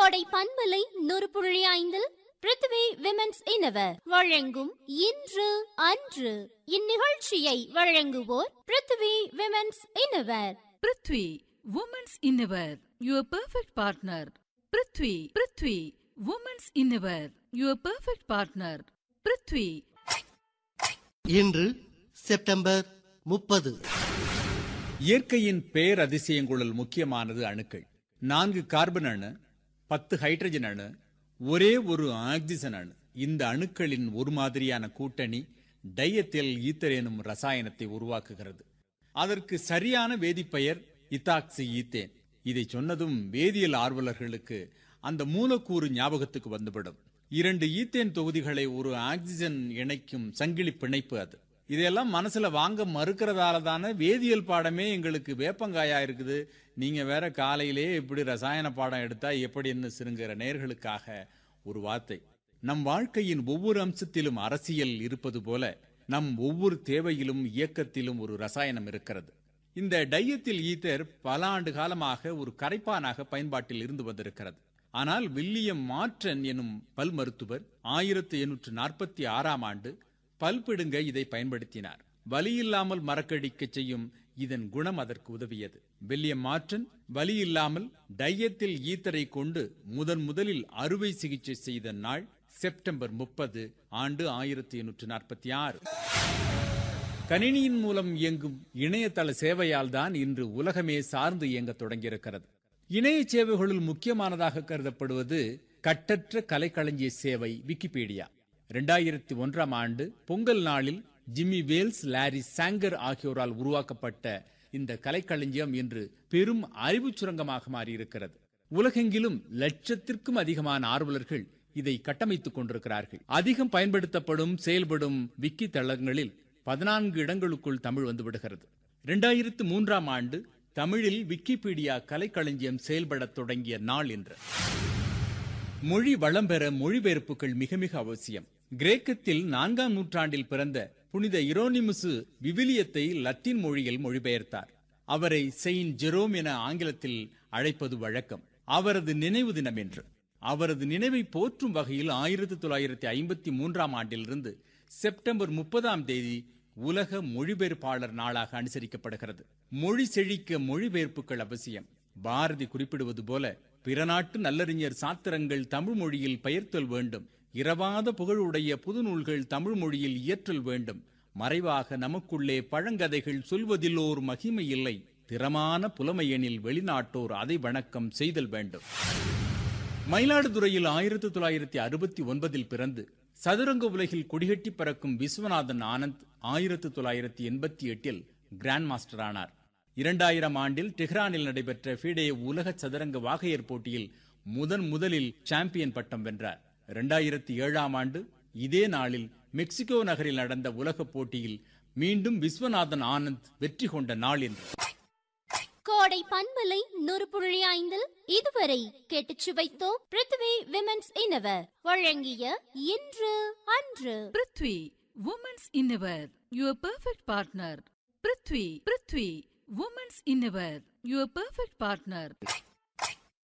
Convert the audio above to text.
கோடை பண்பலை நூறு புள்ளி ஐந்தில் பிருத்திவி விமென்ஸ் இனவர் வழங்கும் இன்று அன்று இந்நிகழ்ச்சியை வழங்குவோர் Prithvi women's innerwear Prithvi women's innerwear your perfect partner Prithvi Prithvi women's innerwear your perfect partner Prithvi இன்று செப்டம்பர் முப்பது இயற்கையின் பேரதிசயங்களுள் முக்கியமானது அணுக்கள் நான்கு கார்பன் அணு பத்து ஹைட்ரஜன் அணு ஒரே ஒரு ஆக்சிஜன் அணு இந்த அணுக்களின் ஒரு மாதிரியான கூட்டணி டையத்தில் ஈத்தர் எனும் ரசாயனத்தை உருவாக்குகிறது அதற்கு சரியான வேதிப்பெயர் இத்தாக்சி ஈத்தேன் இதை சொன்னதும் வேதியியல் ஆர்வலர்களுக்கு அந்த மூலக்கூறு ஞாபகத்துக்கு வந்துவிடும் இரண்டு ஈத்தேன் தொகுதிகளை ஒரு ஆக்சிஜன் இணைக்கும் சங்கிலி பிணைப்பு அது இதையெல்லாம் மனசுல வாங்க மறுக்கிறதால தானே வேதியியல் பாடமே எங்களுக்கு வேப்பங்காயா இருக்குது நீங்க வேற காலையிலே இப்படி ரசாயன பாடம் எடுத்தா எப்படின்னு சிறுங்கிற நேர்களுக்காக ஒரு வார்த்தை நம் வாழ்க்கையின் ஒவ்வொரு அம்சத்திலும் அரசியல் இருப்பது போல நம் ஒவ்வொரு தேவையிலும் இயக்கத்திலும் ஒரு ரசாயனம் இருக்கிறது இந்த டையத்தில் ஈத்தர் பல ஆண்டு காலமாக ஒரு கரைப்பானாக பயன்பாட்டில் இருந்து வந்திருக்கிறது ஆனால் வில்லியம் மார்டன் எனும் பல் மருத்துவர் ஆயிரத்தி எண்ணூற்று நாற்பத்தி ஆறாம் ஆண்டு பல் பிடுங்க இதை பயன்படுத்தினார் வலி இல்லாமல் மறக்கடிக்க செய்யும் இதன் குணம் அதற்கு உதவியது வில்லியம் மார்டன் வலி இல்லாமல் டையத்தில் ஈத்தரை கொண்டு முதன் முதலில் அறுவை சிகிச்சை செய்த நாள் செப்டம்பர் முப்பது ஆண்டு ஆயிரத்தி எண்ணூற்று நாற்பத்தி ஆறு கணினியின் மூலம் இயங்கும் இணையதள சேவையால் தான் இன்று உலகமே சார்ந்து இயங்க தொடங்கியிருக்கிறது இணைய சேவைகளுள் முக்கியமானதாக கருதப்படுவது கட்டற்ற கலைக்களஞ்சிய சேவை விக்கிபீடியா இரண்டாயிரத்தி ஒன்றாம் ஆண்டு பொங்கல் நாளில் ஜிம்மி வேல்ஸ் லாரி சாங்கர் ஆகியோரால் உருவாக்கப்பட்ட இந்த கலைக்களஞ்சியம் இன்று பெரும் அறிவுச் சுரங்கமாக மாறியிருக்கிறது உலகெங்கிலும் லட்சத்திற்கும் அதிகமான ஆர்வலர்கள் இதை கட்டமைத்துக் கொண்டிருக்கிறார்கள் அதிகம் பயன்படுத்தப்படும் செயல்படும் விக்கி தளங்களில் பதினான்கு இடங்களுக்குள் தமிழ் வந்துவிடுகிறது இரண்டாயிரத்து மூன்றாம் ஆண்டு தமிழில் விக்கிபீடியா கலைக்களஞ்சியம் செயல்படத் தொடங்கிய நாள் என்று மொழி வளம் பெற மொழிபெயர்ப்புகள் மிக மிக அவசியம் கிரேக்கத்தில் நான்காம் நூற்றாண்டில் பிறந்த புனித இரோனிமுசு விவிலியத்தை லத்தீன் மொழியில் மொழிபெயர்த்தார் அவரை செயின்ட் ஜெரோம் என ஆங்கிலத்தில் அழைப்பது வழக்கம் அவரது நினைவு தினம் என்று அவரது நினைவை போற்றும் வகையில் ஆயிரத்தி தொள்ளாயிரத்தி ஐம்பத்தி மூன்றாம் ஆண்டிலிருந்து செப்டம்பர் முப்பதாம் தேதி உலக மொழிபெயர்ப்பாளர் நாளாக அனுசரிக்கப்படுகிறது மொழி செழிக்க மொழிபெயர்ப்புகள் அவசியம் பாரதி குறிப்பிடுவது போல பிற நாட்டு நல்லறிஞர் சாத்திரங்கள் தமிழ் மொழியில் பெயர்த்தல் வேண்டும் இரவாத புகழுடைய புதுநூல்கள் தமிழ் மொழியில் இயற்றல் வேண்டும் மறைவாக நமக்குள்ளே பழங்கதைகள் சொல்வதிலோர் மகிமை இல்லை திறமான புலமையெனில் வெளிநாட்டோர் அதை வணக்கம் செய்தல் வேண்டும் மயிலாடுதுறையில் ஆயிரத்தி தொள்ளாயிரத்தி அறுபத்தி ஒன்பதில் பிறந்து சதுரங்க உலகில் கொடிகட்டி பறக்கும் விஸ்வநாதன் ஆனந்த் ஆயிரத்தி தொள்ளாயிரத்தி எண்பத்தி எட்டில் கிராண்ட் மாஸ்டர் ஆனார் இரண்டாயிரம் ஆண்டில் டெஹ்ரானில் நடைபெற்ற ஃபீடே உலக சதுரங்க வாகையர் போட்டியில் முதன் முதலில் சாம்பியன் பட்டம் வென்றார் இரண்டாயிரத்தி ஏழாம் ஆண்டு இதே நாளில் மெக்சிகோ நகரில் நடந்த உலகப் போட்டியில் மீண்டும் விஸ்வநாதன் ஆனந்த் வெற்றி கொண்ட நாள் என்று கோடை பண்பலை நூறு புள்ளி ஐந்தில் இதுவரை கேட்டுச் சுவைத்தோம் பிருத்திவி விமென்ஸ் இனவர் வழங்கிய இன்று அன்று Prithvi women's innerwear your perfect partner Prithvi Prithvi women's innerwear your perfect partner